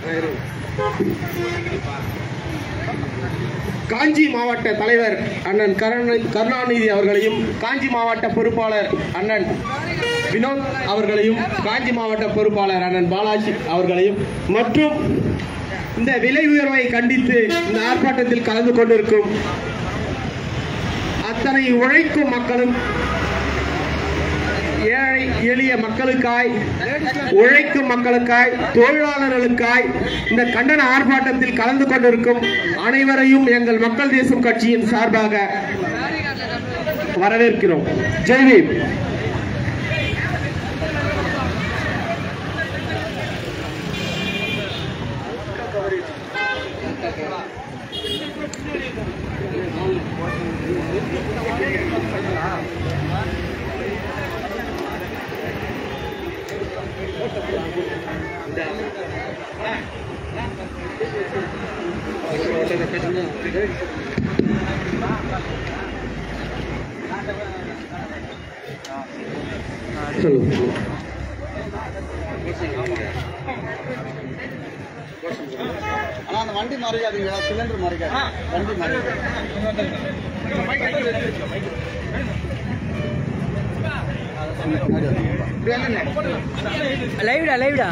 காஞ்சி மாவட்ட தலைவர் அண்ணன் கருணை- கருணாநிதி அவர்களையும் காஞ்சி மாவட்ட பொறுப்பாளர் அண்ணன் வினோத் அவர்களையும் காஞ்சி மாவட்ட பொறுப்பாளர் அண்ணன் பாலாஜி அவர்களையும் மற்றும் இந்த விலை உயர்வை கண்டித்து இந்த ஆர்ப்பாட்டத்தில் கலந்து கொண்டிருக்கும் அத்தனை உழைக்கும் மக்களும் ஏழை எளிய மக்களுக்காய் உழைக்கும் மக்களுக்காய் தொழிலாளர்களுக்காய் இந்த கண்டன ஆர்ப்பாட்டத்தில் கலந்து கொண்டிருக்கும் அனைவரையும் எங்கள் மக்கள் தேசம் கட்சியின் சார்பாக வரவேற்கிறோம் ஜெய்வீம் சொல்லுங்க ஆனா அந்த வண்டி மறைக்காதீங்க சிலிண்டர் மறைக்காது வண்டி மறைக்காது லைவ்டா லைவ்டா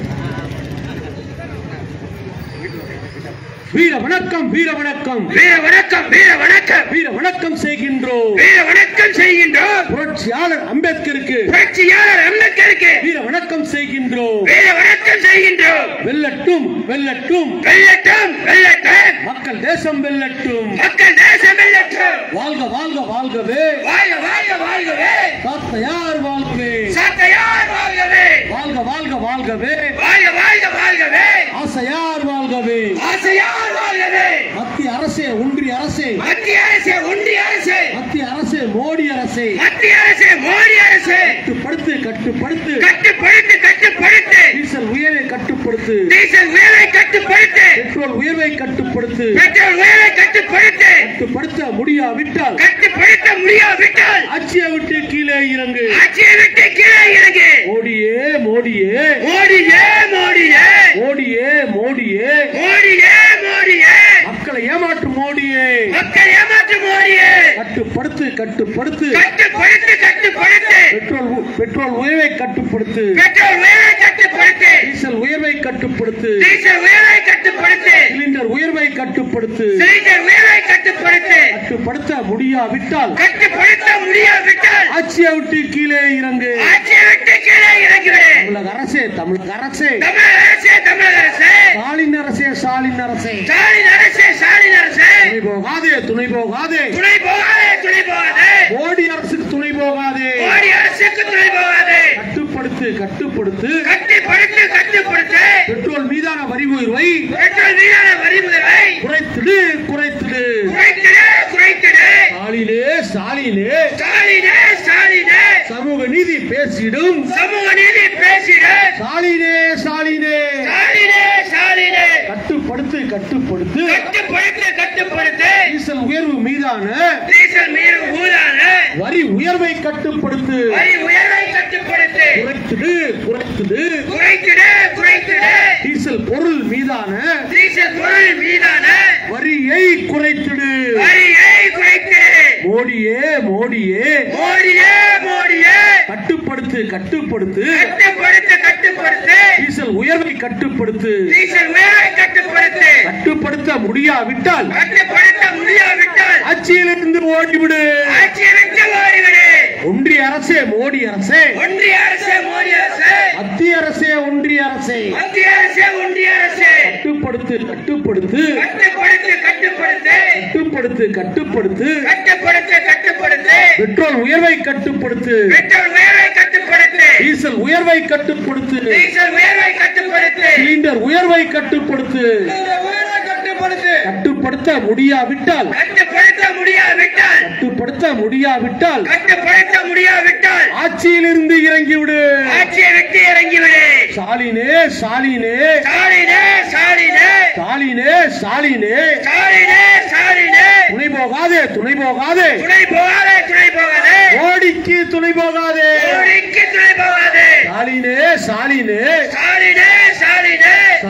வீர வணக்கம் வீர வணக்கம் வீர வணக்கம் வீர வணக்கம் வீர வணக்கம் செய்கின்றோம் வீர வணக்கம் செய்கின்றோம் புரட்சியாளர் அம்பேத்கருக்கு புரட்சியாளர் அம்பேத்கருக்கு வீர வணக்கம் செய்கின்றோம் வீர வணக்கம் செய்கின்றோம் வெல்லட்டும் வெல்லட்டும் வெள்ளட்டும் வெள்ளட்டும் மக்கள் தேசம் வெல்லட்டும் மக்கள் தேசம் வெள்ளட்டும் வாழ்க வாழ்க வாழ்கவே வாழ்க வாழ்க வாழ்கவே சாத்தையார் வாழ்கவே சாத்தையார் வாழ்கவே வாழ்க வாழ்க வாழ்கவே வாழ்க வாழ்க வாழ்கவே ஆசையார் வாழ்கவே ஆசையார் வாழ்கவே மத்திய அரசே ஒன்றிய அரசே மத்திய அரசு ஒன்றிய அரசு மத்திய அரசே மோடி அரசே மத்திய அரசு மோடி அரசு கட்டுப்படுத்து கட்டுப்படுத்து கட்டுப்படுத்து கட்டுப்படுத்து டீசல் உயரை கட்டுப்படுத்து டீசல் உயர்வை கட்டுப்படுத்து பெட்ரோல் உயர்வை கட்டுப்படுத்து பெட்ரோல் உயர்வை கட்டுப்படுத்து கட்டுப்படுத்த முடியாவிட்டால் கட்டுப்படுத்த முடியாவிட்டால் ஆட்சியை விட்டு கீழே இறங்கு ஆட்சியை விட்டு கீழே இறங்கு மோடியே மோடியே மோடியே மோடியே மோடியே மோடியே மோடியே மோடியே மக்களை ஏமாற்றும் மோடியே மக்கள் ஏமாற்று மோடியே கட்டுப்படுத்து கட்டுப்படுத்து கட்டுப்படுத்து கட்டுப்படுத்து பெட்ரோல் உ- பெட்ரோல் உயர்வை கட்டுப்படுத்து பெட்ரோல் உயர்வை கட்டுப்படுத்து டீசல் உயர்வை கட்டுப்படுத்து டீசல் உயர்வை கட்டுப்படுத்து சிலிண்டர் உயர்வை கட்டுப்படுத்து சிலிண்டர் உயர்வை கட்டுப்படுத்து கட்டுப்படுத்த முடியாவிட்டால் கட்டுப்படுத்த முடியாவிட்டால் ஆட்சியை விட்டு கீழே இறங்கு ஆட்சியை விட்டு கீழே இறங்குவேன் தமிழக அரசே தமிழக அரசே தமிழக அரசே தமிழக அரசே ஸ்டாலின் அரசே ஸ்டாலின் அரசே ஸ்டாலின் அரசே ஸ்டாலின் அரசே துணை போகாதே துணை போகாதே துணை போகாதே துணை போகாதே மோடி அரசுக்கு துணை போகாதே மோடி அரசுக்கு துணை போகாதே கட்டுப்படுத்து கட்டுப்படுத்து கட்டுப்படுத்து கட்டுப்படுத்து பெட்ரோல் மீதான வரி உயர்வை பெட்ரோல் மீதான வரி உயர்வை குறைத்திடு குறைத்திடு குறைத்திடு குறைத்திடு ஸ்டாலினே ஸ்டாலினே ஸ்டாலினே ஸ்டாலினே சமூக நீதி பேசிடும் சமூக நீதி பேசிட ஸ்டாலினே ஸ்டாலினே ஸ்டாலினே ஸ்டாலினே கட்டுப்படுத்து கட்டுப்படுத்து கட்டுப்படுத்து கட்டுப்படுத்து டீசல் உயர்வு மீதான டீசல் மீது ஊதான வரி உயர்வை கட்டுப்படுத்து வரி உயர்வை கட்டுப்படுத்து குறைத்திடு குறைத்திடு குறைத்திடு குறைத்திடு டீசல் பொருள் மீதான டீசல் பொருள் மீதான வரியை குறைத்திடு வரியை குறைத்திடு மோடியே மோடியே மோடியே மோடியே கட்டுப்படுத்து கட்டுப்படுத்து கட்டுப்படுத்து கட்டுப்படுத்து டீசல் உயர்வை கட்டுப்படுத்து டீசல் உயர்வை கட்டுப்படுத்து கட்டுப்படுத்த முடியாவிட்டால் கட்டுப்படுத்த முடியாவிட்டால் ஆட்சியிலிருந்து ஓடிவிடு ஆட்சியை விட்டு ஓடிவிடு ஒன்றிய அரசே மோடி அரசே ஒன்றிய அரசே மோடி அரசே மத்திய அரசே ஒன்றிய அரசே மத்திய அரசே ஒன்றிய அரசே கட்டுப்படுத்து கட்டுப்படுத்து கட்டுப்படுத்து கட்டுப்படுத்து கட்டுப்படுத்து கட்டுப்படுத்து கட்டுப்படுத்து கட்டுப்படுத்து பெட்ரோல் உயர்வை கட்டுப்படுத்து பெட்ரோல் உயர்வை கட்டுப்படுத்து டீசல் உயர்வை கட்டுப்படுத்து டீசல் உயர்வை கட்டுப்படுத்து சிலிண்டர் உயர்வை கட்டுப்படுத்து உயர்வை கட்டுப்படுத்து கட்டுப்படுத்த முடியாவிட்டால் கட்டுப்படுத்த முடியாவிட்டால் கட்டுப்படுத்த முடியாவிட்டால் கட்டுப்படுத்த முடியாவிட்டால் ஆட்சியிலிருந்து இறங்கிவிடு ஆட்சியை விட்டு இறங்கிவிடு ஸ்டாலினே ஸ்டாலினே ஸ்டாலினே ஸ்டாலினே ஸ்டாலினே ஸ்டாலினே ஸ்டாலினே ஸ்டாலினே துணை போகாதே துணை போகாதே துணை போகாதே துணை போகாதே மோடிக்கு துணை போகாதே மோடிக்கு துணை போகாதே ஸ்டாலினே ஸ்டாலினே ஸ்டாலினே ஸ்டாலினே சமூக நீதி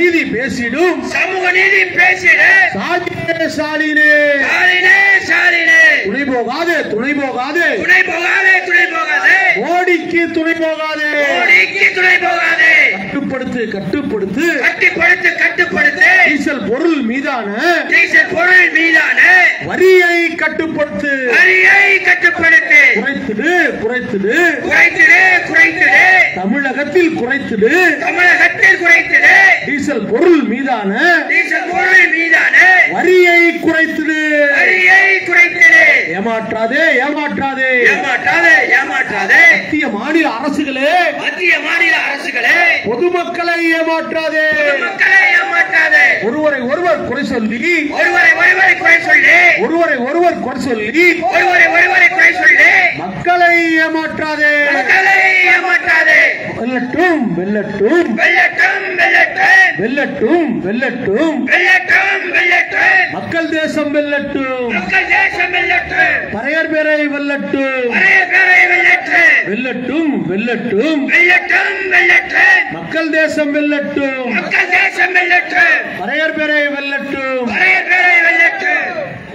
நீதி பேசிடும் சமூக நீதி பேசிட சாதியே ஸ்டாலினே ஸ்டாலினே ஸ்டாலினே துணை போகாதே துணை போகாதே துணை போகாதே துணை போகாதே மோடிக்கு துணை போகாதே மோடிக்கு துணை போகாதே கட்டுப்படுத்து கட்டுப்படுத்து கட்டுப்படுத்து கட்டுப்படுத்து டீசல் பொருள் மீதான டீசல் பொருள் மீதான வரியை கட்டுப்படுத்து வரியை கட்டுப்படுத்து குறைத்துடு குறைத்துடு குறைத்திடு குறைத்திடு தமிழகத்தில் குறைத்துடு தமிழகத்தில் குறைத்திடு டீசல் பொருள் மீதான டீசல் பொருள் மீதான வரியை குறைத்துடு வரியை குறைத்திடு ஏமாற்றாதே ஏமாற்றாதே ஏமாற்றாதே ஏமாற்றாதே மத்திய மாநில அரசுகளே மத்திய மாநில அரசுகளே பொதுமக்களை ஏமாற்றாதே மக்களை ஏமாற்றாதே ஒருவரை ஒருவர் குறை சொல்லி ஒருவரை ஒருவரை குறை சொல்லி ஒருவரை ஒருவர் குறை சொல்லி ஒருவரை ஒருவரை குறை சொல்லி மக்களை ஏமாற்றாதே மக்களை ஏமாற்றாதே வெல்லட்டும் வெல்லட்டும் வெள்ளட்டும் வெள்ளட்டும் வெல்லட்டும் வெல்லட்டும் வெள்ளட்டும் வெள்ளட்டும் மக்கள் தேசம் வெல்லட்டும் மக்கள் தேசம் வெள்ளட்டும் பறையர் பேரை வெல்லட்டும் பழைய பேரை வெள்ளட்டும் வெல்லட்டும் வெல்லட்டும் வெள்ளட்டும் வெள்ளட்டும் மக்கள் தேசம் வெல்லட்டும் மக்கள் தேசம் வெள்ளட்டும் பறையர் பேரை வெல்லட்டும் பழைய பேரை வெள்ளட்டும்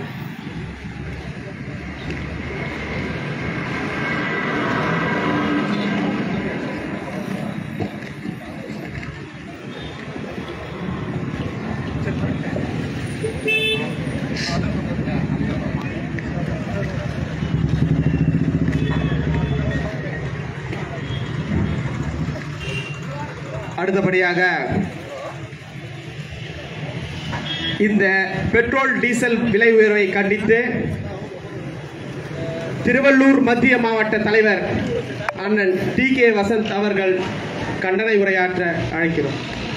அடுத்தபடியாக இந்த பெட்ரோல் டீசல் விலை உயர்வை கண்டித்து திருவள்ளூர் மத்திய மாவட்ட தலைவர் அண்ணன் டி கே வசந்த் அவர்கள் கண்டன உரையாற்ற அழைக்கிறோம்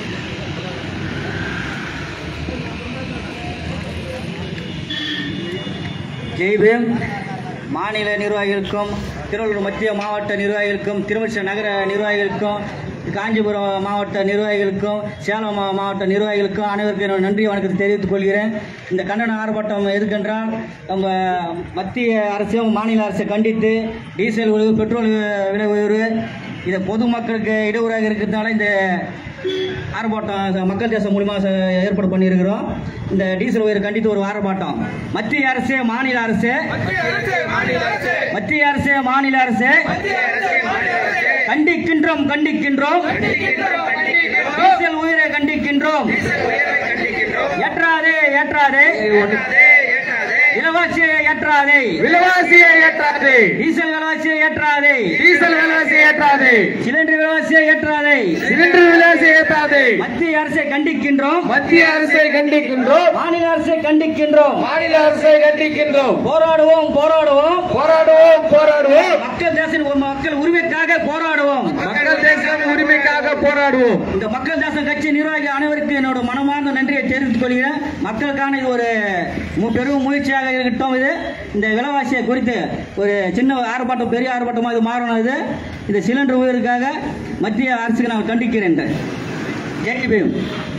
ஜெய்பீம் மாநில நிர்வாகிகளுக்கும் திருவள்ளூர் மத்திய மாவட்ட நிர்வாகிகளுக்கும் திருமிச்ச நகர நிர்வாகிகளுக்கும் காஞ்சிபுரம் மாவட்ட நிர்வாகிகளுக்கும் சேலம் மா- மாவட்ட நிர்வாகிகளுக்கும் அனைவருக்கும் என்னோட நன்றி வணக்கத்தை தெரிவித்துக் கொள்கிறேன் இந்த கண்டன ஆர்ப்பாட்டம் எதுக்கென்றால் நம்ம மத்திய அரசையும் மாநில அரசை கண்டித்து டீசல் உயர்வு பெட்ரோல் விலை உயர்வு இதை பொதுமக்களுக்கு இடையூறாக இருக்கிறதுனால இந்த ஆர்ப்பாட்டம் மக்கள் தேசம் மூலிமா ச- ஏற்பாடு பண்ணியிருக்கிறோம் இந்த டீசல் உயர் கண்டித்து ஒரு ஆர்ப்பாட்டம் மத்திய அரசு மாநில அரசு மத்திய அரசு மாநில அரசு கண்டிக்கின்றோம் கண்டிக்கின்றோம் டீசல் உயிரை கண்டிக்கின்றோம் ஏற்றாதே ஏற்றாதே விலைவாசியை ஏற்றாதே விலைவாசியை ஏற்றாதே டீசல் விலைவாசியை ஏற்றாதே டீசல் விலைவாசியை ஏற்றாதே சிலிண்டர் விலைவாசியை ஏற்றாதே சிலிண்டர் விலைவாசியை ஏற்றாதே மத்திய அரசை கண்டிக்கின்றோம் மத்திய அரசை கண்டிக்கின்றோம் மாநில அரசை கண்டிக்கின்றோம் மாநில அரசை கண்டிக்கின்றோம் போராடுவோம் போராடுவோம் போராடுவோம் போராடுவோம் மக்கள் தேச மக்கள் உரிமைக்காக போராடுவோம் மக்கள் தேசம் உரிமைக்காக போராடுவோம் இந்த மக்கள் தேசம் கட்சி நிர்வாகி அனைவருக்கும் என்னோட மனமார்ந்த நன்றியை தெரிவித்துக் கொள்கிறேன் மக்களுக்கான இது ஒரு மு- பெரும் முயற்சியாக இருக்கட்டும் இது இந்த விலைவாசியை குறித்து ஒரு சின்ன ஆர்ப்பாட்டம் பெரிய ஆர்ப்பாட்டமாக இது மாறணும் இது இந்த சிலிண்டர் உயருக்காக மத்திய அரசுக்கு நான் கண்டிக்கிறேன் ஜெய் பீம்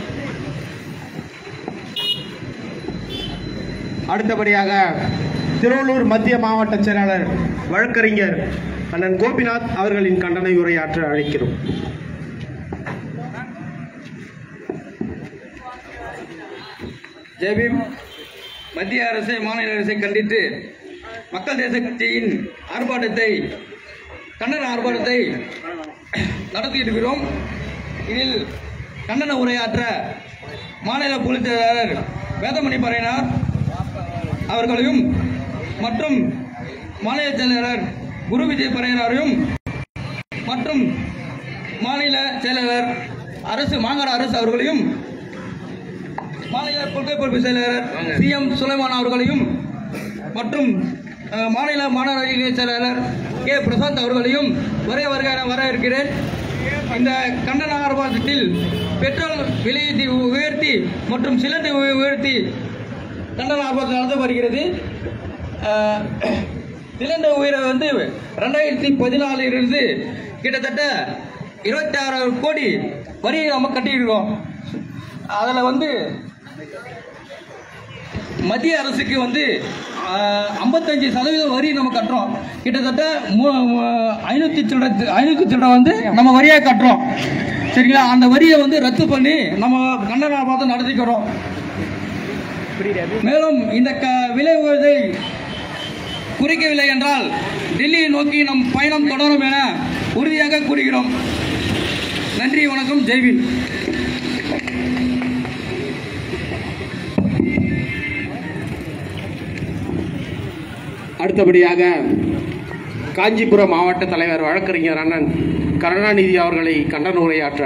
அடுத்தபடியாக திருவள்ளூர் மத்திய மாவட்ட செயலாளர் வழக்கறிஞர் அண்ணன் கோபிநாத் அவர்களின் கண்டன உரையாற்ற அழைக்கிறோம் ஜெய்பீம் மத்திய அரசை மாநில அரசை கண்டித்து மக்கள் தேச கட்சியின் ஆர்ப்பாட்டத்தை கண்டன ஆர்ப்பாட்டத்தை நடத்திட்டு இருக்கிறோம் இதில் கண்டன உரையாற்ற மாநில பொதுச் செயலாளர் வேதமணி பறையினார் அவர்களையும் மற்றும் மாநில செயலாளர் குரு விஜய் பறையனாரையும் மற்றும் மாநில செயலாளர் அரசு மாகாண அரசு அவர்களையும் மாநில கொள்கை பொறுப்பு செயலாளர் சி எம் சுலைமான் அவர்களையும் மற்றும் அஹ், மாநில மாணவர் இணைய செயலாளர் கே பிரசாந்த் அவர்களையும் வர வருக என வரவேற்கிறேன் இந்த கண்டன ஆர்ப்பாட்டத்தில் பெட்ரோல் விலையை உயர்த்தி மற்றும் சிலிண்டர் உய- உயர்த்தி கண்டன ஆர்ப்பாட்டம் நடந்து வருகிறது அஹ், சிலிண்டர் உயர வந்து ரெண்டாயிரத்தி பதினாலிலிருந்து கிட்டத்தட்ட இருபத்தி ஆறு கோடி வரியை நம்ம கட்டியிருக்கோம் அதில் வந்து மத்திய அரசுக்கு வந்து ஐம்பத்தஞ்சு சதவீதம் வரி நம்ம கட்டுறோம் கிட்டத்தட்ட ஐநூற்றி சில்லற ஐநூற்றி சில்லற வந்து நம்ம வரியாக கட்டுறோம் சரிங்களா அந்த வரியை வந்து ரத்து பண்ணி நம்ம கண்டன ஆர்ப்பாட்டம் நடத்திக்கிறோம் மேலும் இந்த க விலை உயர்வை குறைக்கவில்லை என்றால் டெல்லியை நோக்கி நம் பயணம் தொடரும் என உறுதியாக கூறுகிறோம் நன்றி வணக்கம் ஜெய்வின் அடுத்தபடியாக காஞ்சிபுரம் மாவட்ட தலைவர் வழக்கறிஞர் அண்ணன் கருணாநிதி அவர்களை கண்டன உரையாற்ற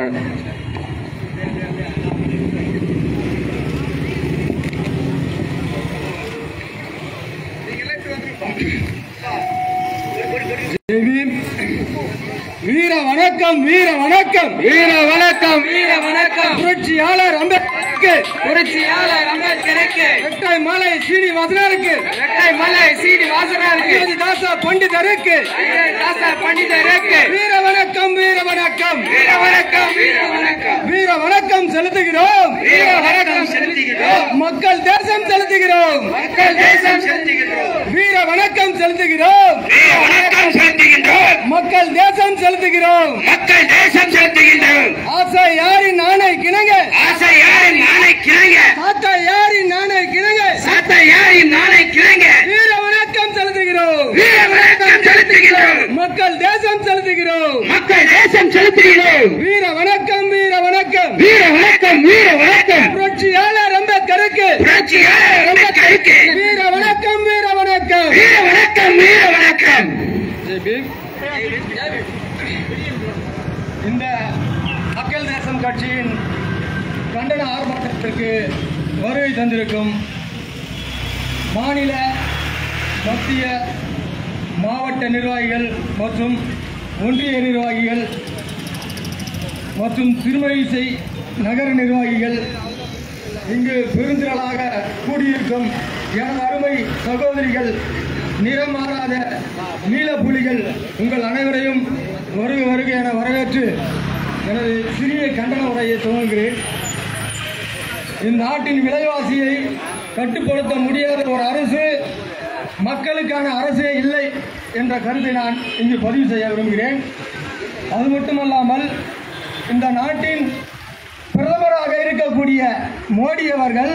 ஜெய்பீம் வீர வணக்கம் வீர வணக்கம் வீர வணக்கம் வீர வணக்கம் புரட்சியாளர் அம்பேத்கருக்கு புரட்சியாளர் அம்பேத்கருக்கு இரட்டை மலை சீனிவாசனருக்கு இரட்டை மலை சீனிவாசனருக்கு தாசா பண்டிதருக்கு தாசா பண்டிதருக்கு வீர வணக்கம் வீர வணக்கம் வீர வணக்கம் வீர வணக்கம் வீர வணக்கம் செலுத்துகிறோம் வீர வணக்கம் செலுத்துகிறோம் மக்கள் தேசம் செலுத்துகிறோம் மக்கள் தேசம் செலுத்துகிறோம் வீர வணக்கம் செலுத்துகிறோம் வீர வணக்கம் செலுத்துகின்றோம் மக்கள் தேசம் செலுத்துகிறோம் மக்கள் தேசம் செலுத்துகின்றோம் ஆசை யாரின் ஆணை கிணங்க ஆசை யாரின் நாளை கிழங்க சாத்தா யாரின் ஆணை கிணங்க சாத்த யாரின் நாளை கிழங்க வீர வணக்கம் செலுத்துகிறோம் வீர வணக்கம் செலுத்துகின்றோம் மக்கள் தேசம் செலுத்துகிறோம் மக்கள் தேசம் செலுத்துகிறோம் வீர வணக்கம் வீர வணக்கம் வீர வணக்கம் வீர வணக்கம் புரட்சியாளர் அம்பேத்கருக்கு புரட்சியாளர் அம்பேத்கருக்கு வீர வணக்கம் வீர வணக்கம் வீர வணக்கம் வீர வணக்கம் இந்த மக்கள் தேசம் கட்சியின் கண்டன ஆர்ப்பாட்டத்திற்கு வருகை தந்திருக்கும் மாநில மத்திய மாவட்ட நிர்வாகிகள் மற்றும் ஒன்றிய நிர்வாகிகள் மற்றும் திருமழிசை நகர நிர்வாகிகள் இங்கு பெருந்திரளாக கூடியிருக்கும் எனது அருமை சகோதரிகள் நிறம் மாறாத நீலப்புலிகள் உங்கள் அனைவரையும் வருக வருக என வரவேற்று எனது சிறிய கண்டன உரையை துவங்குகிறேன் இந்நாட்டின் விலைவாசியை கட்டுப்படுத்த முடியாத ஒரு அரசு மக்களுக்கான அரசே இல்லை என்ற கருத்தை நான் இங்கு பதிவு செய்ய விரும்புகிறேன் அது மட்டுமல்லாமல் இந்த நாட்டின் பிரதமராக இருக்கக்கூடிய மோடி அவர்கள்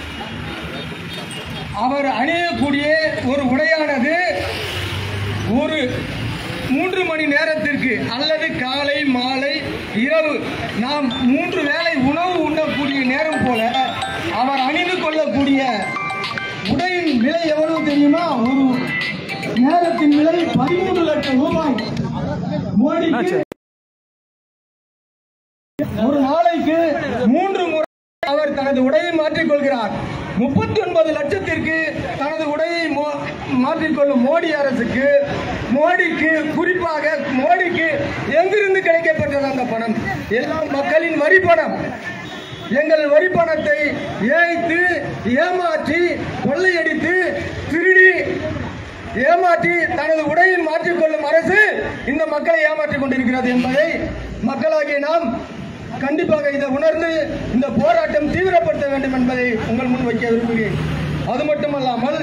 அவர் அணியக்கூடிய ஒரு உடையானது ஒரு மூன்று மணி நேரத்திற்கு அல்லது காலை மாலை இரவு நாம் மூன்று வேளை உணவு உண்ணக்கூடிய நேரம் போல அவர் அணிந்து கொள்ளக்கூடிய உடையின் விலை எவ்வளவு தெரியுமா ஒரு நேரத்தின் விலை பதிமூன்று லட்சம் ரூபாய் மோடிக்கு ஒரு நாளைக்கு மூன்று முறை அவர் தனது உடையை மாற்றிக் கொள்கிறார் முப்பத்தி ஒன்பது லட்சத்திற்கு தனது உடையை மோ- மாற்றிக்கொள்ளும் மோடி அரசுக்கு மோடிக்கு குறிப்பாக மோடிக்கு எங்கிருந்து கிடைக்கப்பட்டது அந்த பணம் எல்லாம் மக்களின் வரி பணம் எங்கள் வரி பணத்தை ஏய்த்து ஏமாற்றி கொள்ளையடித்து திருடி ஏமாற்றி தனது உடையை மாற்றிக்கொள்ளும் அரசு இந்த மக்களை ஏமாற்றிக் கொண்டிருக்கிறது என்பதை மக்களாகிய நாம் கண்டிப்பாக இதை உணர்ந்து இந்த போராட்டம் தீவிரப்படுத்த வேண்டும் என்பதை உங்கள் முன் வைக்க விரும்புகிறேன் அது மட்டுமல்லாமல்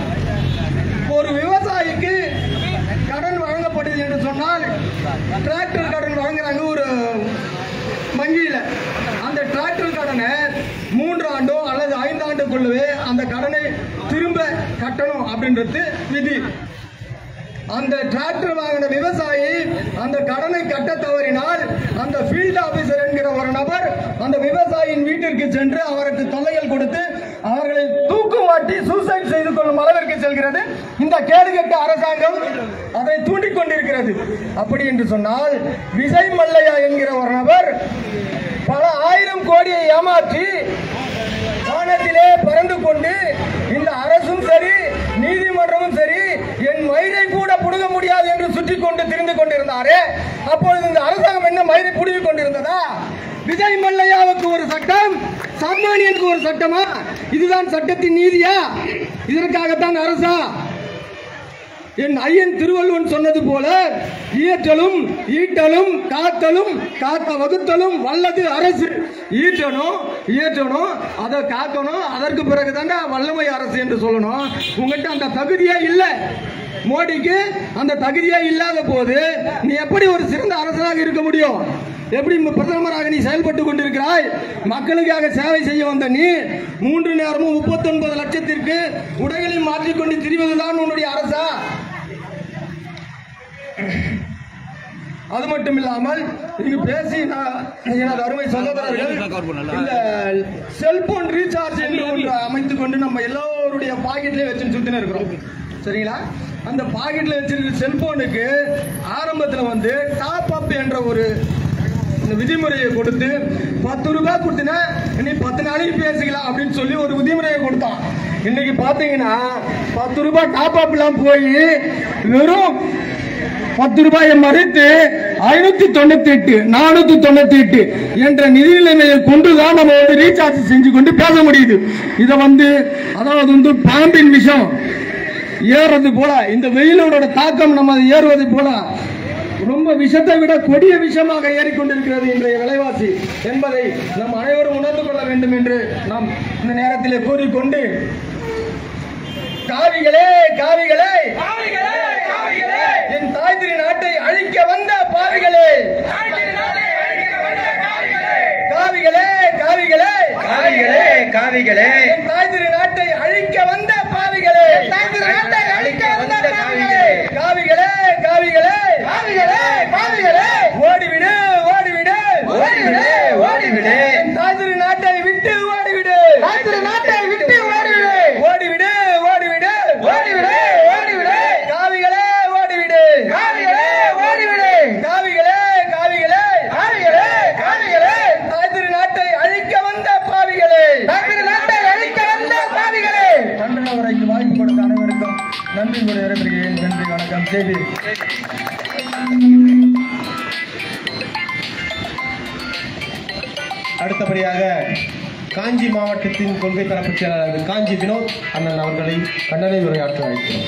ஒரு விவசாயிக்கு கடன் வழங்கப்படுது என்று சொன்னால் டிராக்டர் கடன் வழங்குறாங்க ஒரு வங்கியில் அந்த டிராக்டர் கடனை மூன்று ஆண்டோ அல்லது ஐந்து ஆண்டுக்குள்ளவே அந்த கடனை திரும்ப கட்டணும் அப்படின்றது விதி அந்த டிராக்டர் வாங்கின விவசாயி அந்த கடனை கட்ட தவறினால் அந்த ஃபீல்ட் ஆபீசர் என்கிற ஒரு நபர் அந்த விவசாயியின் வீட்டிற்கு சென்று அவருக்கு தொல்லைகள் கொடுத்து அவர்களை தூக்கு மாட்டி சூசைட் செய்து கொள்ளும் அளவிற்கு செல்கிறது இந்த கேடுகெட்ட அரசாங்கம் அதை தூண்டிக் கொண்டிருக்கிறது அப்படி என்று சொன்னால் விஜய் மல்லையா என்கிற ஒரு நபர் பல ஆயிரம் கோடியை ஏமாற்றி வானத்திலே பறந்து கொண்டு இந்த அரசும் சரி நீதிமன்றமும் சரி என் மயிரை கூட புடுங்க முடியாது என்று சுற்றி கொண்டு திரிந்து கொண்டிருந்தாரே அப்பொழுது இந்த அரசாங்கம் என்ன மயிரை புடுங்கிக் கொண்டிருந்ததா விஜய் மல்லையாவுக்கு ஒரு சட்டம் சாமானியனுக்கு ஒரு சட்டமா இதுதான் சட்டத்தின் நீதியா இதற்காகத்தான் அரசா என் ஐயன் திருவள்ளுவன் சொன்னது போல இயற்றலும் ஈட்டலும் காத்தலும் காத்த வகுத்தலும் வல்லது அரசு ஈட்டணும் இயற்றணும் அதை காக்கணும் அதற்கு பிறகு தாண்டா வல்லமை அரசு என்று சொல்லணும் உங்ககிட்ட அந்த தகுதியே இல்லை மோடிக்கு அந்த தகுதியே இல்லாத போது நீ எப்படி ஒரு சிறந்த அரசனாக இருக்க முடியும் எப்படி பிரதமராக நீ செயல்பட்டு கொண்டிருக்கிறாய் மக்களுக்காக சேவை செய்ய வந்த நீ மூன்று நேரமும் முப்பத்தொன்பது லட்சத்திற்கு உடைகளை மாற்றிக்கொண்டு திரிவதுதான் உன்னுடைய அரசா அது மட்டும் இல்லாமல் இங்கு பேசி நான் எனது அருமை சகோதரர்கள் இந்த செல்போன் ரீசார்ஜ் என்று ஒன்று அமைத்துக் கொண்டு நம்ம எல்லோருடைய பாக்கெட்லயே வச்சு சுத்தின இருக்கிறோம் சரிங்களா அந்த பாக்கெட்ல வச்சிருக்கிற செல்போனுக்கு ஆரம்பத்தில் வந்து டாப் அப் என்ற ஒரு இந்த விதிமுறையை கொடுத்து பத்து ரூபாய் கொடுத்தினா நீ பத்து நாளைக்கு பேசிக்கலாம் அப்படின்னு சொல்லி ஒரு விதிமுறையை கொடுத்தான் இன்னைக்கு பாத்தீங்கன்னா பத்து ரூபாய் டாப் அப் எல்லாம் போய் வெறும் பத்து ரூபாயை மறைத்து ஐநூத்தி தொண்ணூத்தி எட்டு நானூத்தி தொண்ணூத்தி எட்டு என்ற நிதி நிலைமையை கொண்டுதான் நம்ம வந்து ரீசார்ஜ் செஞ்சு கொண்டு பேச முடியுது இதை வந்து அதாவது வந்து பாம்பின் விஷம் ஏறுறது போல இந்த வெயிலோட தாக்கம் நம்ம ஏறுவது போல ரொம்ப விஷத்தை விட கொடிய விஷமாக ஏறிக்கொண்டிருக்கிறது இன்றைய விலைவாசி என்பதை நம் அனைவரும் உணர்ந்து கொள்ள வேண்டும் என்று நாம் இந்த நேரத்திலே கூறிக்கொண்டு காவிகளே காவிகளே என் தாய் திரு நாட்டை அழிக்க வந்த பாவிகளே காவிகளே காவிகளே காவிகளே காவிகளே என் தாய் திரு நாட்டை அழிக்க வந்த பாவிகளே தாய் திரு நாட்டை அழிக்க வந்த பாவிகளே காவிகளே காவிகளே காவிகளே காவிகளே ஓடிவிடு ஓடிவிடு ஓடிவிடு ஓடிவிடு என் தாய் திரு நாட்டை விட்டு ஓடிவிடு தாய் திரு நாட்டை விட்டு ஓடிவிடு ஓடிவிடு ஓடிவிடு ஓடிவிடு ஓடிவிடு காவிகளே ஓடிவிடு காவிகளே ஓடிவிடு காவிகளே காவிகளே காவிகளே காவிகளே தாய் திரு நாட்டை அழிக்க வந்த பாவிகளே தாய் திரு நாட்டை அழிக்க வந்த பாவிகளே கண்டன உரைக்கு வாய்ப்பு கொடுத்த அனைவருக்கும் நன்றி கூறி விடைபெறுகிறேன் நன்றி வணக்கம் செய்தி அடுத்தபடியாக காஞ்சி மாவட்டத்தின் கொள்கை தரப்பு செயலாளர் காஞ்சி வினோத் அண்ணன் அவர்களை கண்டனை உரையாற்ற அழைக்கிறோம்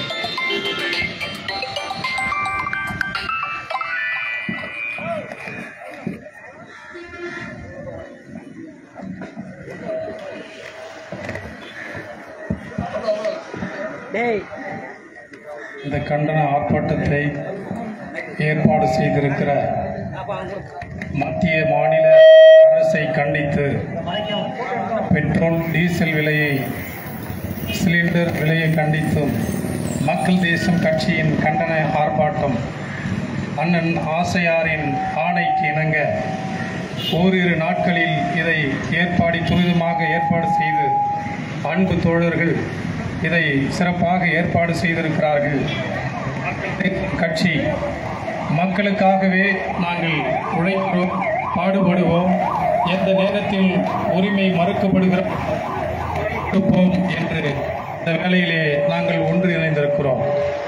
இந்த கண்டன ஆர்ப்பாட்டத்தை ஏற்பாடு செய்திருக்கிற மத்திய மாநில அரசை கண்டித்து பெட்ரோல் டீசல் விலையை சிலிண்டர் விலையை கண்டித்தும் மக்கள் தேசம் கட்சியின் கண்டன ஆர்ப்பாட்டம் அண்ணன் ஆசையாரின் ஆணைக்கு இணங்க ஓரிரு நாட்களில் இதை ஏற்பாடு துரிதமாக ஏற்பாடு செய்து அன்பு தோழர்கள் இதை சிறப்பாக ஏற்பாடு செய்திருக்கிறார்கள் கட்சி மக்களுக்காகவே நாங்கள் உழைக்கிறோம் பாடுபடுவோம் எந்த நேரத்தில் உரிமை மறுக்கப்படுகிற இருப்போம் என்று இந்த வேளையிலே நாங்கள் ஒன்று இணைந்திருக்கிறோம்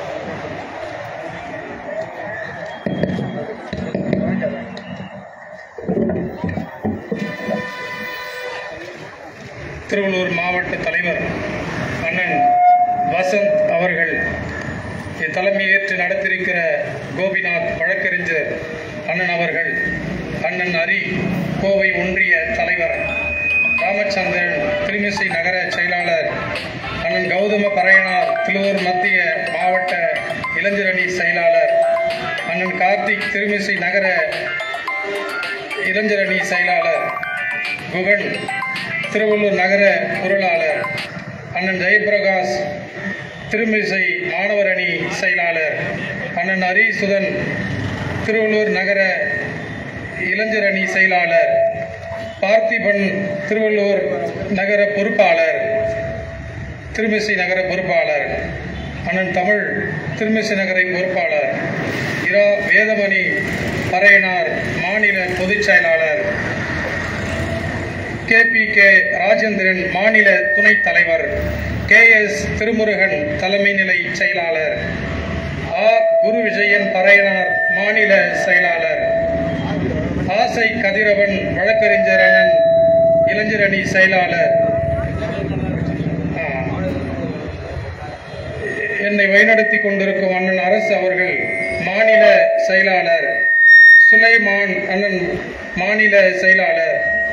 திருவள்ளூர் மாவட்ட தலைவர் அண்ணன் வசந்த் அவர்கள் தலைமையேற்று நடத்திருக்கிற கோபிநாத் வழக்கறிஞர் அண்ணன் அவர்கள் அண்ணன் ஹரி கோவை ஒன்றிய தலைவர் ராமச்சந்திரன் திருமிசை நகர செயலாளர் அண்ணன் கௌதம பறையனார் திருவூர் மத்திய மாவட்ட இளைஞரணி செயலாளர் அண்ணன் கார்த்திக் திருமிசை நகர இளைஞரணி செயலாளர் குகன் திருவள்ளூர் நகர பொருளாளர் அண்ணன் ஜெயபிரகாஷ் திருமிசை மாணவர் அணி செயலாளர் அண்ணன் ஹரிசுதன் திருவள்ளூர் நகர இளைஞர் அணி செயலாளர் பார்த்திபன் திருவள்ளூர் நகர பொறுப்பாளர் திருமிசை நகர பொறுப்பாளர் அண்ணன் தமிழ் திருமிசை நகரை பொறுப்பாளர் இரா வேதமணி பறையனார் மாநில பொதுச் செயலாளர் கேபி கே ராஜேந்திரன் மாநில துணைத் தலைவர் கே எஸ் திருமுருகன் தலைமை நிலை செயலாளர் ஆ குரு விஜயன் பறையனார் மாநில செயலாளர் ஆசை கதிரவன் வழக்கறிஞர் அண்ணன் இளைஞரணி செயலாளர் ஆ, என்னை வழிநடத்தி கொண்டிருக்கும் அண்ணன் அரசு அவர்கள் மாநில செயலாளர் சுலைமான் அண்ணன் மாநில செயலாளர்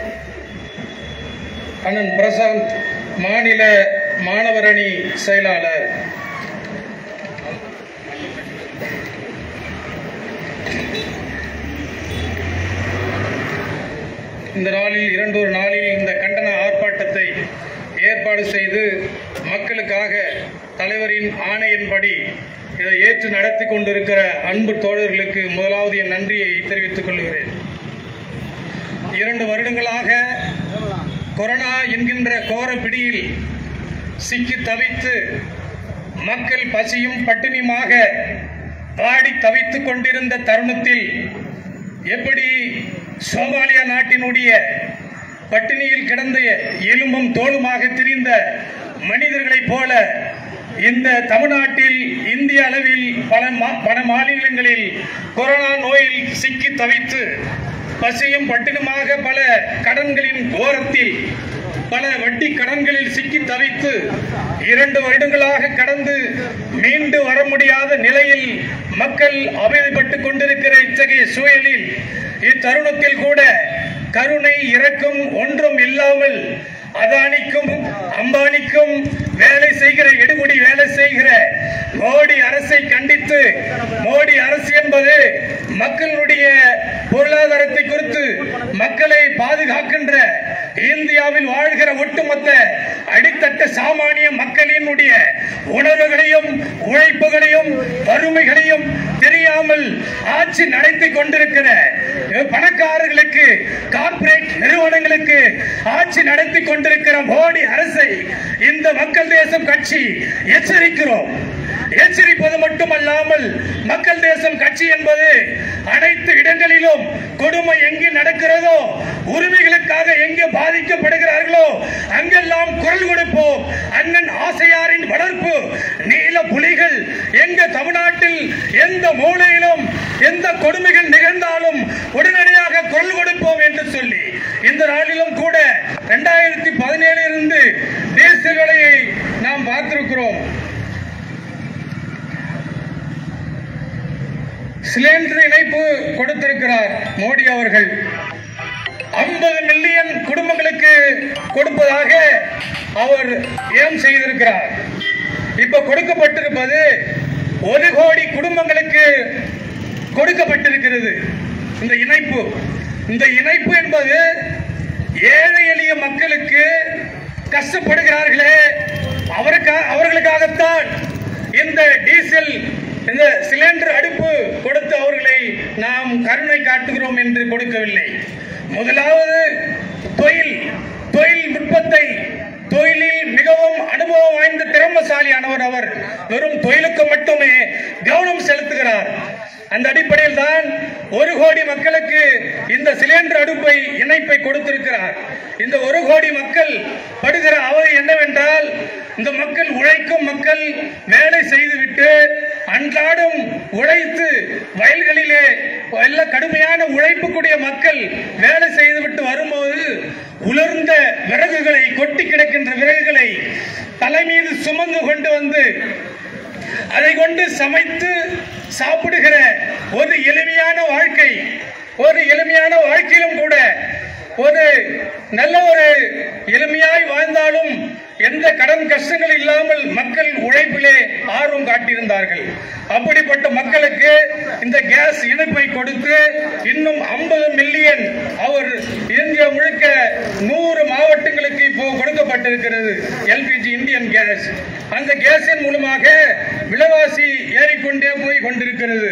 அண்ணன் பிரசாந்த் மாநில மாணவரணி செயலாளர் இந்த நாளில் இரண்டொரு நாளில் இந்த கண்டன ஆர்ப்பாட்டத்தை ஏற்பாடு செய்து மக்களுக்காக தலைவரின் ஆணையின்படி இதை ஏற்று நடத்தி கொண்டிருக்கிற அன்பு தோழர்களுக்கு முதலாவது என் நன்றியை தெரிவித்துக் கொள்கிறேன் இரண்டு வருடங்களாக கொரோனா என்கின்ற கோர பிடியில் சிக்கி தவித்து மக்கள் பசியும் பட்டினியுமாக வாடி தவித்துக் கொண்டிருந்த தருணத்தில் எப்படி சோமாலியா நாட்டினுடைய பட்டினியில் கிடந்த எலும்பும் தோலுமாக திரிந்த மனிதர்களைப் போல இந்த தமிழ்நாட்டில் இந்திய அளவில் பல மா- பல மாநிலங்களில் கொரோனா நோயில் சிக்கி தவித்து பசியும் பட்டினுமாக பல கடன்களின் ஓரத்தில் பல வட்டி கடன்களில் சிக்கி தவித்து இரண்டு வருடங்களாக கடந்து மீண்டு வர முடியாத நிலையில் மக்கள் அவதிப்பட்டுக் கொண்டிருக்கிற இத்தகைய சூழலில் இத்தருணத்தில் கூட கருணை இரக்கம் ஒன்றும் இல்லாமல் அதானிக்கும் அம்பானிக்கும் வேலை செய்கிற எடுபடி வேலை செய்கிற மோடி அரசை கண்டித்து மோடி அரசு என்பது மக்களுடைய பொருளாதாரத்தை குறித்து மக்களை பாதுகாக்கின்ற இந்தியாவில் வாழ்கிற ஒட்டுமொத்த அடித்தட்ட சாமானிய மக்களினுடைய உணர்வுகளையும் உழைப்புகளையும் வறுமைகளையும் தெரியாமல் ஆட்சி நடத்தி கொண்டிருக்கிற பணக்காரர்களுக்கு கார்ப்பரேட் நிறுவனங்களுக்கு ஆட்சி நடத்தி கொண்டிருக்கிற மோடி அரசை இந்த மக்கள் தேசம் கட்சி எச்சரிக்கிறோம் எச்சரிப்பது மட்டுமல்லாமல் மக்கள் தேசம் கட்சி என்பது அனைத்து இடங்களிலும் கொடுமை எங்கே நடக்கிறதோ உரிமைகளுக்காக எங்கே பாதிக்கப்படுகிறார்களோ அங்கெல்லாம் குரல் கொடுப்போம் அண்ணன் ஆசையாரின் வளர்ப்பு நீல புலிகள் எங்க தமிழ்நாட்டில் எந்த மூலையிலும் எந்த கொடுமைகள் நிகழ்ந்தாலும் உடனடியாக குரல் கொடுப்போம் என்று சொல்லி இந்த நாளிலும் கூட இரண்டாயிரத்தி பதினேழில் இருந்து டீசல் விலையை நாம் பார்த்திருக்கிறோம் சிலிண்டர் இணைப்பு கொடுத்திருக்கிறார் மோடி அவர்கள் 50 மில்லியன் குடும்பங்களுக்கு கொடுப்பதாக அவர் ஏம் செய்திருக்கிறார் இப்ப கொடுக்கப்பட்டிருப்பது ஒரு கோடி குடும்பங்களுக்கு கொடுக்கப்பட்டிருக்கிறது இந்த இணைப்பு இந்த இணைப்பு என்பது ஏழை எளிய மக்களுக்கு கஷ்டப்படுகிறார்களே அவருக்கா அவர்களுக்காகத்தான் இந்த டீசல் இந்த சிலிண்டர் அடுப்பு கொடுத்து அவர்களை நாம் கருணை காட்டுகிறோம் என்று கொடுக்கவில்லை முதலாவது தொழில் தொழில் நுட்பத்தை தொழிலில் மிகவும் அனுபவம் வாய்ந்த திறமசாலியானவர் அவர் வெறும் தொழிலுக்கு மட்டுமே கவனம் செலுத்துகிறார் அந்த அடிப்படையில் தான் ஒரு கோடி மக்களுக்கு இந்த சிலிண்டர் அடுப்பை இணைப்பை கொடுத்திருக்கிறார் இந்த ஒரு கோடி மக்கள் படுகிற அவதி என்னவென்றால் இந்த மக்கள் உழைக்கும் மக்கள் வேலை செய்துவிட்டு அன்றாடம் உழைத்து வயல்களிலே எல்லா கடுமையான உழைப்புக்கூடிய மக்கள் வேலை செய்துவிட்டு வரும்போது உலர்ந்த விறகுகளை கொட்டி கிடக்கின்ற விறகுகளை தலை மீது சுமந்து கொண்டு வந்து அதை கொண்டு சமைத்து சாப்பிடுகிற ஒரு எளிமையான வாழ்க்கை ஒரு எளிமையான வாழ்க்கையிலும் கூட ஒரு நல்ல ஒரு எளிமையாய் வாழ்ந்தாலும் எந்த கடன் கஷ்டங்கள் இல்லாமல் மக்கள் உழைப்பிலே ஆர்வம் காட்டியிருந்தார்கள் அப்படிப்பட்ட மக்களுக்கு இந்த கேஸ் இணைப்பை கொடுத்து இன்னும் 50 மில்லியன் அவர் இந்தியா முழுக்க நூறு மாவட்டங்களுக்கு இப்போ கொடுக்கப்பட்டிருக்கிறது எல்பிஜி இந்தியன் கேஸ் அந்த கேஸின் மூலமாக விலைவாசி ஏறிக்கொண்டே போய் கொண்டிருக்கிறது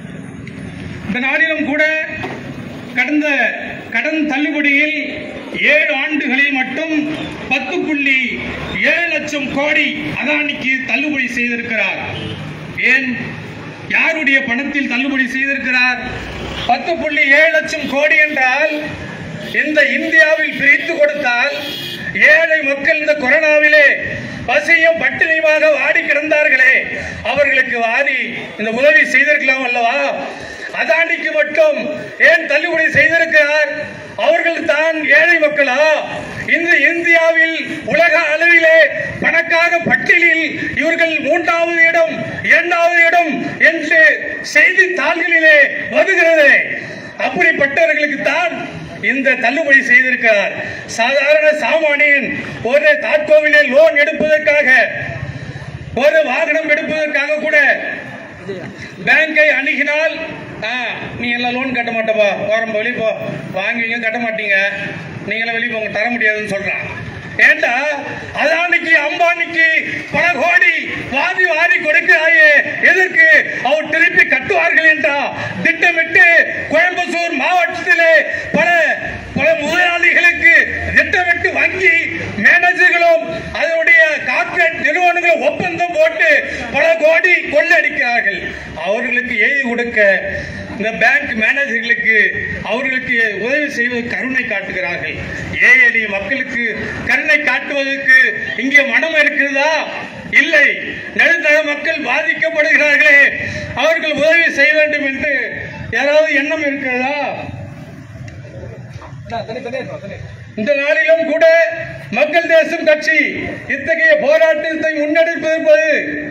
இந்த நாளிலும் கூட கடந்த கடன் தள்ளுபடியில் ஏழு ஆண்டுகளில் மட்டும் பத்து புள்ளி ஏழு லட்சம் கோடி அதானிக்கு தள்ளுபடி செய்திருக்கிறார் ஏன் யாருடைய பணத்தில் தள்ளுபடி செய்திருக்கிறார் பத்து புள்ளி ஏழு லட்சம் கோடி என்றால் இந்த இந்தியாவில் பிரித்து கொடுத்தால் ஏழை மக்கள் இந்த கொரோனாவிலே பசியும் பட்டினியுமாக வாடி கிடந்தார்களே அவர்களுக்கு வாரி இந்த உதவி செய்திருக்கலாம் அல்லவா அதானிக்கு மட்டும் ஏன் தள்ளுபடி செய்திருக்கிறார் அவர்கள் தான் ஏழை மக்களா இந்த இந்தியாவில் உலக அளவிலே பணக்கார பட்டியலில் இவர்கள் மூன்றாவது இடம் இரண்டாவது இடம் என்று செய்தித்தாள்களிலே வருகிறது அப்படிப்பட்டவர்களுக்கு தான் இந்த தள்ளுபடி செய்திருக்கிறார் சாதாரண சாமானியன் ஒரு தாட்கோவிலே லோன் எடுப்பதற்காக ஒரு வாகனம் எடுப்பதற்காக கூட பேங்கை அணுகினால் ஆ நீ எல்லாம் லோன் கட்ட மாட்டப்பா ஓரம் வெளியே போ வாங்குவீங்க கட்ட மாட்டீங்க நீங்களாம் வெளியே போங்க தர முடியாதுன்னு சொல்றான் ஏண்டா அதானிக்கு அம்பானிக்கு பல கோடி வாதி வாரி கொடுக்கிறாயே எதற்கு அவர் திருப்பி கட்டுவார்கள் என்றா திட்டமிட்டு கோயம்புத்தூர் மாவட்டத்திலே பல பல முதலாளிகளுக்கு திட்டமிட்டு வங்கி மேனேஜர்களும் அதனுடைய கார்ப்பரேட் நிறுவனங்களும் ஒப்பந்தம் போட்டு பல கோடி கொள்ளடிக்கிறார்கள் அவர்களுக்கு எழுதி கொடுக்க இந்த பேங்க் மேனேஜர்களுக்கு அவர்களுக்கு உதவி செய்வது கருணை காட்டுகிறார்கள் ஏழை எளிய மக்களுக்கு கருணை காட்டுவதற்கு இங்கே மனம் இருக்கிறதா இல்லை நடுத்தர மக்கள் பாதிக்கப்படுகிறார்களே அவர்கள் உதவி செய்ய வேண்டும் என்று யாராவது எண்ணம் இருக்கிறதா இந்த நாளிலும் கூட மக்கள் தேசம் கட்சி இத்தகைய போராட்டத்தை முன்னெடுப்பது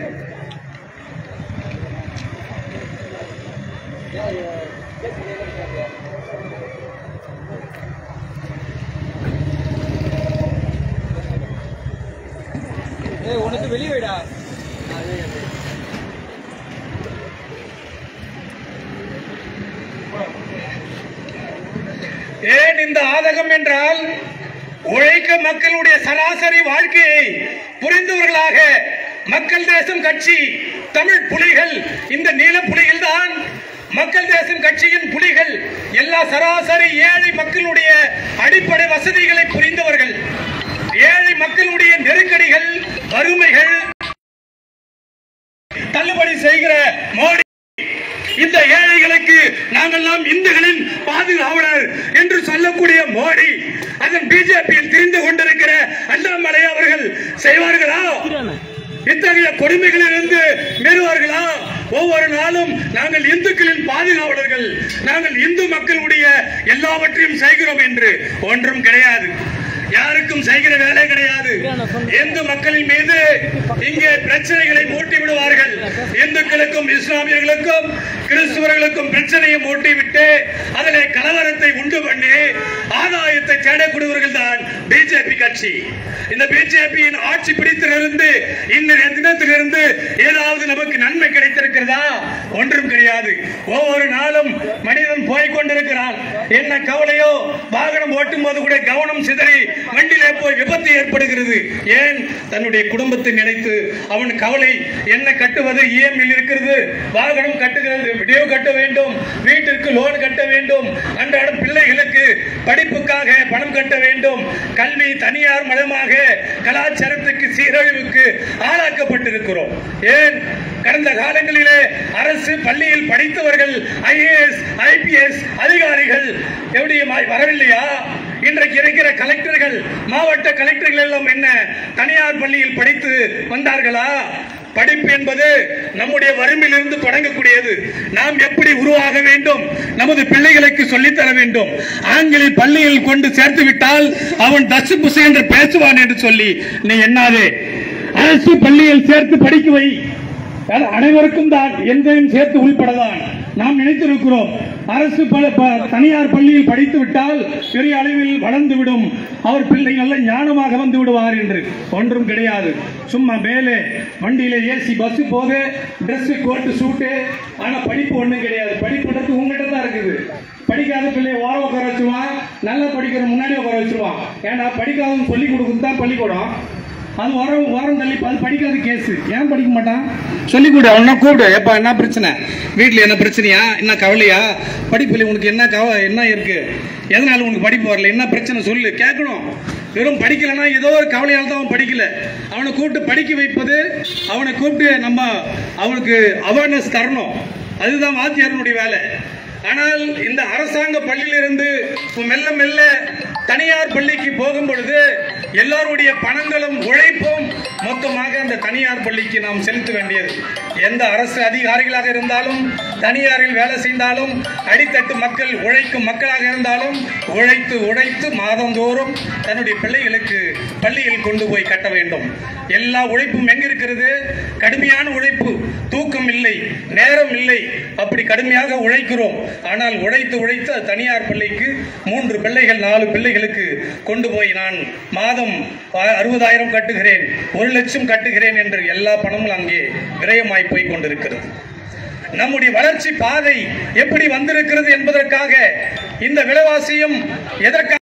ஏன் இந்த ஆதகம் என்றால் உழைக்க மக்களுடைய சராசரி வாழ்க்கையை புரிந்தவர்களாக மக்கள் தேசம் கட்சி தமிழ் புலிகள் இந்த நீல புலிகள் தான் மக்கள் தேசம் கட்சியின் புலிகள் எல்லா சராசரி ஏழை மக்களுடைய அடிப்படை வசதிகளை புரிந்தவர்கள் ஏழை மக்களுடைய நெருக்கடிகள் வறுமைகள் தள்ளுபடி செய்கிற மோடி இந்த ஏழைகளுக்கு நாங்கெல்லாம் இந்துக்களின் பாதுகாவலர் என்று சொல்லக்கூடிய மோடி அதன் பிஜேபியில் திரிந்து கொண்டிருக்கிற அண்ணாமலை அவர்கள் செய்வார்களா இத்தகைய கொடுமைகளிலிருந்து மீறுவார்களா ஒவ்வொரு நாளும் நாங்கள் இந்துக்களின் பாதுகாவலர்கள் நாங்கள் இந்து மக்களுடைய எல்லாவற்றையும் செய்கிறோம் என்று ஒன்றும் கிடையாது யாருக்கும் செய்கிற வேலை கிடையாது இந்து மக்களின் மீது இங்கே பிரச்சனைகளை மூட்டி விடுவார்கள் இந்துக்களுக்கும் இஸ்லாமியர்களுக்கும் கிறிஸ்துவர்களுக்கும் பிரச்சனையை மூட்டிவிட்டு அதிலே கலவரத்தை உண்டு பண்ணி ஆதாயத்தை தேடக்கூடியவர்கள் தான் பிஜேபி கட்சி இந்த பிஜேபியின் ஆட்சி பிடித்திலிருந்து இன்றைய தினத்திலிருந்து ஏதாவது நமக்கு நன்மை கிடைத்திருக்கிறதா ஒன்றும் கிடையாது ஒவ்வொரு நாளும் மனிதன் போய் கொண்டிருக்கிறான் என்ன கவலையோ வாகனம் ஓட்டும் போது கூட கவனம் சிதறி வண்டியிலே போய் விபத்து ஏற்படுகிறது ஏன் தன்னுடைய குடும்பத்தை நினைத்து அவன் கவலை என்ன கட்டுவது இஎம்ஐ இருக்கிறது வாகனம் கட்டுகிறது விடியோ கட்ட வேண்டும் வீட்டிற்கு லோன் கட்ட வேண்டும் அன்றாடம் பிள்ளைகளுக்கு படிப்புக்காக பணம் கட்ட வேண்டும் கல்வி தனியார் மயமாக கலாச்சாரத்துக்கு சீரழிவுக்கு ஆளாக்கப்பட்டிருக்கிறோம் ஏன் கடந்த காலங்களிலே அரசு பள்ளியில் படித்தவர்கள் ஐஏஎஸ் ஐபிஎஸ் அதிகாரிகள் எப்படி மா- வரவில்லையா இன்றைக்கு இருக்கிற கலெக்டர்கள் மாவட்ட கலெக்டர்கள் எல்லாம் என்ன தனியார் பள்ளியில் படித்து வந்தார்களா படிப்பு என்பது நம்முடைய வறுமையிலிருந்து தொடங்கக்கூடியது நாம் எப்படி உருவாக வேண்டும் நமது பிள்ளைகளுக்கு சொல்லித் தர வேண்டும் ஆங்கில பள்ளியில் கொண்டு சேர்த்து விட்டால் அவன் தசு புசு என்று பேசுவான் என்று சொல்லி நீ எண்ணாதே அரசு பள்ளியில் சேர்த்து படிக்க வை அது அனைவருக்கும் தான் எந்தையும் சேர்த்து உள்படதான் நாம் நினைத்திருக்கிறோம் அரசு ப- ப- தனியார் பள்ளியில் படித்து விட்டால் பெரிய அளவில் வளர்ந்து விடும் அவர் பிள்ளை நல்ல ஞானமாக வந்து விடுவார் என்று ஒன்றும் கிடையாது சும்மா மேலே வண்டியில ஏசி பஸ் போது Dress கோட்டு சூட்டு ஆனா படிப்பு ஒண்ணும் கிடையாது படிப்புன்றது உங்ககிட்ட தான் இருக்குது படிக்காத பிள்ளைய ஓரம் உட்கார வச்சிருவான் நல்லா படிக்கிற முன்னாடி உட்கார வச்சிருவான் ஏன்னா படிக்காதவங்க சொல்லி கொடுக்குறது தான் பள்ளிக்கூடம் அது ஓரம் ஓரம் தள்ளி அது படிக்காத கேஸ் ஏன் படிக்க மாட்டான் சொல்லி கொடு அவனா கூப்பிடு எப்பா என்ன பிரச்சனை வீட்டில் என்ன பிரச்சனையா என்ன கவலையா படிப்பில் உனக்கு என்ன கவ என்ன இருக்கு எதனால உனக்கு படிப்பு வரல என்ன பிரச்சனை சொல்லு கேட்கணும் வெறும் படிக்கலைன்னா ஏதோ ஒரு கவலையால் தான் அவன் படிக்கல அவனை கூப்பிட்டு படிக்க வைப்பது அவனை கூப்பிட்டு நம்ம அவனுக்கு அவேர்னஸ் தரணும் அதுதான் வாத்தியாரனுடைய வேலை ஆனால் இந்த அரசாங்க பள்ளியிலிருந்து இப்ப மெல்ல மெல்ல தனியார் பள்ளிக்கு போகும் பொழுது எல்லாருடைய பணங்களும் உழைப்பும் மொத்தமாக அந்த தனியார் பள்ளிக்கு நாம் செலுத்த வேண்டியது எந்த அரசு அதிகாரிகளாக இருந்தாலும் தனியாரில் வேலை செய்தாலும் அடித்தட்டு மக்கள் உழைக்கும் மக்களாக இருந்தாலும் உழைத்து உழைத்து மாதந்தோறும் தன்னுடைய பிள்ளைகளுக்கு பள்ளியில் கொண்டு போய் கட்ட வேண்டும் எல்லா உழைப்பும் எங்க இருக்கிறது கடுமையான உழைப்பு தூக்கம் இல்லை நேரம் இல்லை அப்படி கடுமையாக உழைக்கிறோம் ஆனால் உழைத்து உழைத்து அது தனியார் பள்ளிக்கு மூன்று பிள்ளைகள் நாலு பிள்ளைகளுக்கு கொண்டு போய் நான் மாதம் அ- அறுபதாயிரம் கட்டுகிறேன் ஒரு லட்சம் கட்டுகிறேன் என்று எல்லா பணமும் அங்கே விரயமாய் போய் கொண்டிருக்கிறது நம்முடைய வளர்ச்சி பாதை எப்படி வந்திருக்கிறது என்பதற்காக இந்த விலைவாசியும் எதற்காக